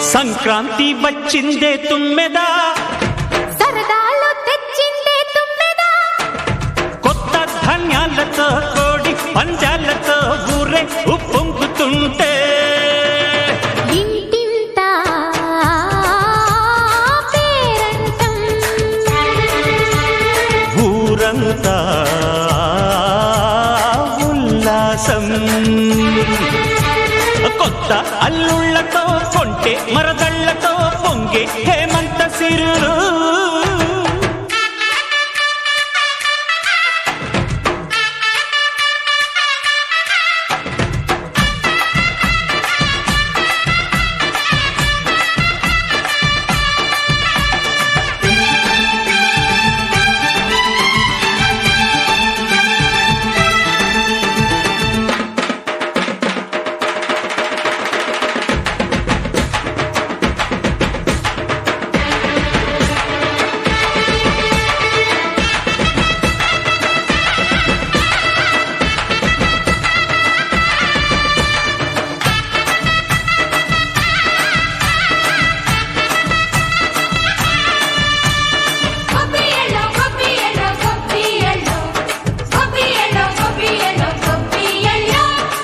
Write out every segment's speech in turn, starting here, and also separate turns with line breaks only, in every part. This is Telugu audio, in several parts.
సంక్రాంతి వచ్చిందే తుమ్మెదా
సరదాలు తెచ్చిందే తుమ్మెదా
కొత్త ధాన్యాలతో కోడి పంజాలతో ఊరే ఉప్పొంగుతుంటే
ఇంటింటా పేరంటం
ఊరంతా ఉల్లాసం కొత్త అల్లుళ్ళతో కొంటే మరదళ్ళతో పొంగే హేమంత సిరులు
కొబ్బియలో కొబ్బియలో కొబ్బియలో కొబ్బియలో కొబ్బియలో కొబ్బియలో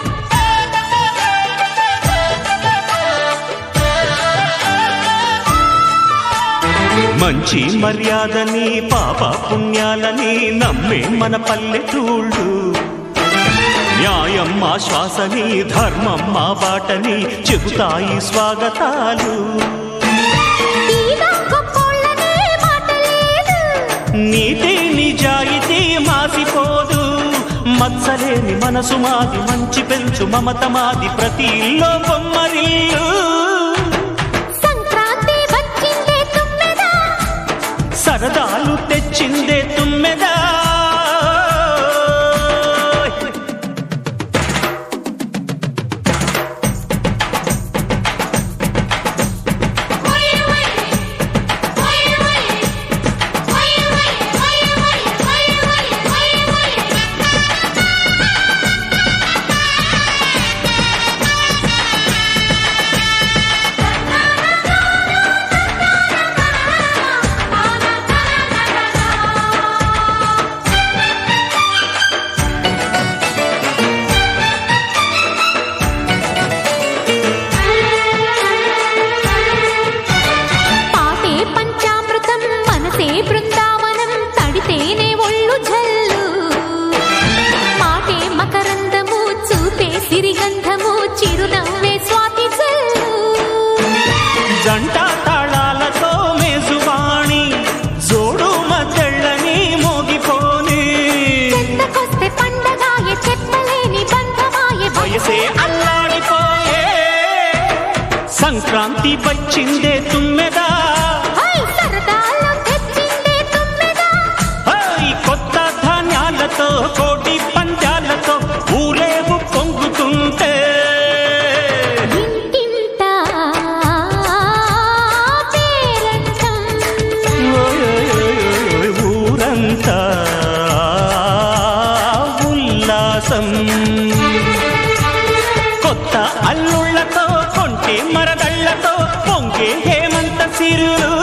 మంచి మర్యాదని పాప పుణ్యాలని నమ్మే మన పల్లెటూళ్ళు న్యాయం మా శ్వాసని ధర్మం మా బాటని చెబుతాయి స్వాగతాలు
తీగా గొప్పోళ్ళనే మాట లేదు
నీతి నిజాయితీ మాసిపోదు మత్సలేని మనసు మాది మంచి పెంచు మమత మాది ప్రతి ఇల్లో బొమ్మరిల్లు
సంక్రాంతి వచ్చిందే తుమ్మెదా
సరదాలు తెచ్చిందే తుమ్మెదా
పాటే పంచామృతం మనసే బృందావనం తడితేనే ఒళ్ళు జల్లు మాటే మకరందము చూపే సిరిగంధము చిరునవ్వే స్వాతి జల్లు
జంట తాళాలతో మేజువాణి జోడు మద్దళ్ళని మోగిపోని
చెంతకొస్తే పండగాయే చెప్పలేని బంధమాయే
వయసే అల్లాడిపోయే సంక్రాంతి వచ్చిందే తుమ్మెదా
హై సరదాలో తెచ్చిందే తుమ్మెదా
హై కొత్త ధాన్యాలతో కోటి పంజాలతో ఊరేగు పొంగుతుంటే
ఇంటింటా పేరంటం
ఓయ్ ఊరంతా ఉల్లాసం కొత్త అల్లుళ్ళతో కొంటే మరదళ్ళతో పొంగే హేమంత సిరులు